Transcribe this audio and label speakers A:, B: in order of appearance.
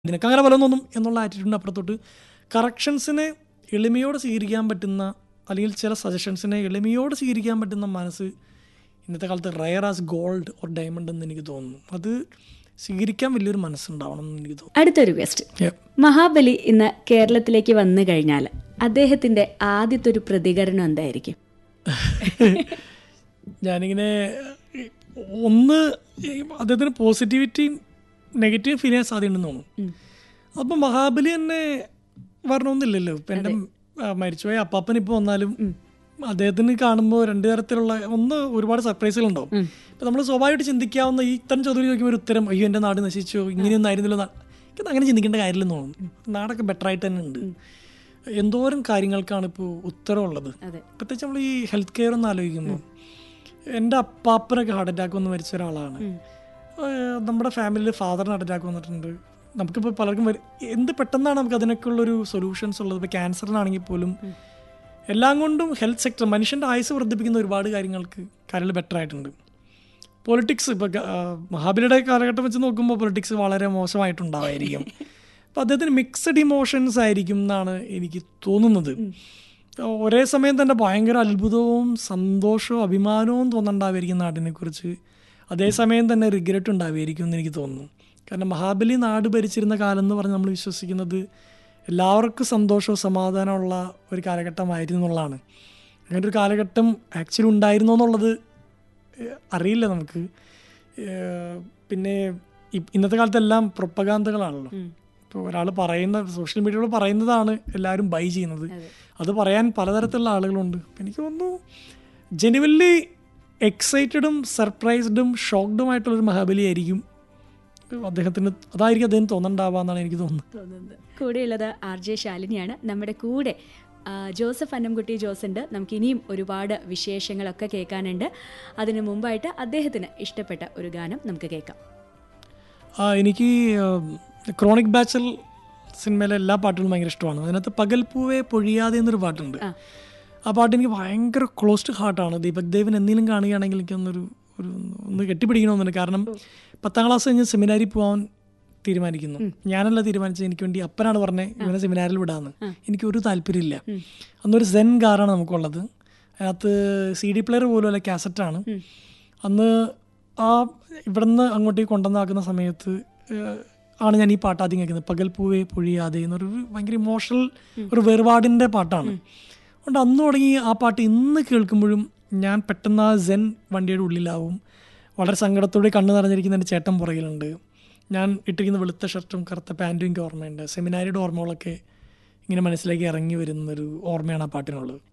A: നിനക്ക് അങ്ങനെ ഫലമൊന്നും എന്നുള്ള ആറ്റിറ്റ്യൂഡിന് അപ്പുറത്തോട്ട് കറക്ഷൻസിനെ എളിമയോടെ സ്വീകരിക്കാൻ പറ്റുന്ന അല്ലെങ്കിൽ ചില സജഷൻസിനെ എളിമയോടെ സ്വീകരിക്കാൻ പറ്റുന്ന മനസ്സ് ഇന്നത്തെ കാലത്ത് rare as gold or diamond എന്ന് എനിക്ക് തോന്നുന്നു അത് സ്വീകരിക്കാൻ വലിയൊരു മനസ്സുണ്ടാവണം എന്ന് എനിക്ക് തോന്നുന്നു
B: അടുത്തൊരു ക്വസ്റ്റ്യൻ
A: Yeah.
B: മഹാബലി ഇന്ന് കേരളത്തിലേക്ക് വന്നു കഴിഞ്ഞാൽ അദ്ദേഹത്തിന്റെ ആദ്യത്തെ ഒരു പ്രതികരണം എന്തായിരിക്കും
A: ഞാനിങ്ങനെ ഒന്ന് ഈ അദ്ദേഹത്തിന് പോസിറ്റിവിറ്റിയും നെഗറ്റീവ് ഫീൽ ചെയ്യാൻ സാധ്യതയുണ്ടെന്ന് തോന്നുന്നു അപ്പം മഹാബലി തന്നെ വരണമെന്നില്ലല്ലോ ഇപ്പം എൻ്റെ ആ, മരിച്ചുപോയ അപ്പാപ്പൻ ഇപ്പോൾ വന്നാലും അദ്ദേഹത്തിന് കാണുമ്പോൾ രണ്ട് തരത്തിലുള്ള ഒന്ന് ഒരുപാട് സർപ്രൈസുകളുണ്ടാവും ഇപ്പം നമ്മൾ സ്വാഭാവികമായിട്ട് ചിന്തിക്കാവുന്ന ഈ ഇത്തരം ചോദ്യം ചോദിക്കുമ്പോൾ ഒരു ഉത്തരം അയ്യോ എൻ്റെ നാട് നശിച്ചു ഇങ്ങനെയൊന്നും ആയിരുന്നില്ല നാ-" എനിക്കത് അങ്ങനെ ചിന്തിക്കേണ്ട കാര്യമില്ലെന്ന് തോന്നുന്നു നാടൊക്കെ ബെറ്റർ ആയിട്ട് തന്നെ ഉണ്ട് എന്തോരം കാര്യങ്ങൾക്കാണ് ഇപ്പോൾ ഉത്തരവുള്ളത്
B: അതെ
A: പ്രത്യേകിച്ച് നമ്മൾ ഈ ഹെൽത്ത് കെയർ ഒന്ന് ആലോചിക്കുമ്പോൾ എൻ്റെ അപ്പാപ്പനൊക്കെ ഹാർട്ട് അറ്റാക്ക് വന്ന് മരിച്ച ഒരാളാണ് ഏഹ് നമ്മുടെ ഫാമിലിയിൽ ഫാദറിന് ഹാർട്ട് അറ്റാക്ക് വന്നിട്ടുണ്ട് നമുക്കിപ്പോൾ പലർക്കും വരും എന്ത് പെട്ടെന്നാണ് നമുക്ക് അതിനൊക്കെ ഉള്ളൊരു സൊല്യൂഷൻസ് ഉള്ളത് ഇപ്പോൾ ക്യാൻസറിനാണെങ്കിൽ പോലും എല്ലാം കൊണ്ടും ഹെൽത്ത് സെക്ടർ മനുഷ്യൻ്റെ ആയുസ് വർദ്ധിപ്പിക്കുന്ന ഒരുപാട് കാര്യങ്ങൾക്ക് കാര്യങ്ങൾ ബെറ്റർ ആയിട്ടുണ്ട് പൊളിറ്റിക്സ് ഇപ്പോൾ മഹാബലിയുടെ കാലഘട്ടം വെച്ച് നോക്കുമ്പോൾ പൊളിറ്റിക്സ് വളരെ മോശമായിട്ടുണ്ടാവായിരിക്കും അപ്പോൾ അദ്ദേഹത്തിന് മിക്സഡ് ഇമോഷൻസ് ആയിരിക്കും എന്നാണ് എനിക്ക് തോന്നുന്നത് ഒരേ സമയം തന്നെ ഭയങ്കര അത്ഭുതവും സന്തോഷവും അഭിമാനവും തോന്നണ്ടാവായിരിക്കും നാടിനെക്കുറിച്ച് അതേസമയം തന്നെ റിഗ്രറ്റ് ഉണ്ടാവുമായിരിക്കും എന്ന് എനിക്ക് തോന്നുന്നു കാരണം മഹാബലി നാട് ഭരിച്ചിരുന്ന കാലം എന്ന് പറഞ്ഞ് നമ്മൾ വിശ്വസിക്കുന്നത് എല്ലാവർക്കും സന്തോഷവും സമാധാനമുള്ള ഒരു കാലഘട്ടമായിരുന്നു എന്നുള്ളതാണ് അങ്ങനെ ഒരു കാലഘട്ടം ആക്ച്വലി ഉണ്ടായിരുന്നോ എന്നുള്ളത് ഏഹ് അറിയില്ല നമുക്ക് ഏഹ് പിന്നെ ഇ- ഇന്നത്തെ കാലത്തെല്ലാം പ്രൊപ്പകാന്തകളാണല്ലോ ഇപ്പോൾ ഒരാൾ പറയുന്ന സോഷ്യൽ മീഡിയയിൽ പറയുന്നതാണ് എല്ലാവരും ബൈ ചെയ്യുന്നത് അത് പറയാൻ പലതരത്തിലുള്ള ആളുകളുണ്ട് അപ്പം എനിക്ക് തോന്നുന്നു ജെനുവൻലി എക്സൈറ്റഡും സർപ്രൈസ്ഡും ഷോക്ഡുമായിട്ടുള്ളൊരു മഹാബലി ആയിരിക്കും അദ്ദേഹത്തിന് അതായിരിക്കും അദ്ദേഹം തോന്നണ്ടാവാന്നാണ് എനിക്ക് തോന്നുന്നത്
B: തോന്നുന്നത് കൂടെയുള്ളത് ആർ ജെ ശാലിനിയാണ് നമ്മുടെ കൂടെ ആ, ജോസഫ് അന്നംകുട്ടി ജോസ് ഉണ്ട് നമുക്ക് ഇനിയും ഒരുപാട് വിശേഷങ്ങളൊക്കെ കേൾക്കാനുണ്ട് അതിനു മുമ്പായിട്ട് അദ്ദേഹത്തിന് ഇഷ്ടപ്പെട്ട ഒരു ഗാനം നമുക്ക് കേൾക്കാം
A: ആ എനിക്ക് ക്രോണിക് ബാച്ചൽ സിനിമയിലെ എല്ലാ പാട്ടുകളും ഭയങ്കര ഇഷ്ടമാണ് അതിനകത്ത് പകൽപ്പൂവെ പൊഴിയാതെ എന്നൊരു പാട്ടുണ്ട്
B: ആ.
A: ആ പാട്ട് എനിക്ക് ഭയങ്കര ക്ലോസ് ടു ഹാർട്ടാണ് ദീപക് ദേവൻ എന്തെങ്കിലും കാണുകയാണെങ്കിൽ എനിക്കൊന്നൊരു ഒരു ഒന്ന് കെട്ടിപ്പിടിക്കണമെന്നുണ്ട് കാരണം പത്താം ക്ലാസ് കഴിഞ്ഞ് സെമിനാരിൽ പോകാൻ തീരുമാനിക്കുന്നു ഞാനല്ല തീരുമാനിച്ചത് എനിക്ക് വേണ്ടി അപ്പനാണ് പറഞ്ഞത് ഇവനെ സെമിനാരിൽ വിടാന്ന് എനിക്ക് ഒരു താല്പര്യമില്ല അന്നൊരു സെൻ കാറാണ് നമുക്കുള്ളത് അതിനകത്ത് സി ഡി പ്ലെയർ പോലും അല്ല കാസറ്റാണ് അന്ന് ആ ഇവിടുന്ന് അങ്ങോട്ടേക്ക് കൊണ്ടുവന്നാക്കുന്ന സമയത്ത് ഏഹ്, ആണ് ഞാൻ ഈ പാട്ട് ആദ്യം കേൾക്കുന്നത് പകൽപ്പൂവേ പൊഴിയാതെ എന്നൊരു ഭയങ്കര ഇമോഷണൽ ഒരു വേർപാടിൻ്റെ പാട്ടാണ് അതുകൊണ്ട് അന്ന് തുടങ്ങി ആ പാട്ട് ഇന്ന് കേൾക്കുമ്പോഴും ഞാൻ പെട്ടെന്ന് ആ സെൻ വണ്ടിയുടെ ഉള്ളിലാവും വളരെ സങ്കടത്തോടെ കണ്ണ് നിറഞ്ഞിരിക്കുന്ന എൻ്റെ ചേട്ടൻ പുറകിലുണ്ട് ഞാൻ ഇട്ടിരിക്കുന്ന വെളുത്ത ഷർട്ടും കറുത്ത പാൻറ്റും എനിക്ക് ഓർമ്മയുണ്ട് സെമിനാരിയുടെ ഓർമ്മകളൊക്കെ ഇങ്ങനെ മനസ്സിലേക്ക് ഇറങ്ങി വരുന്നൊരു ഓർമ്മയാണ് ആ പാട്ടിനുള്ളത്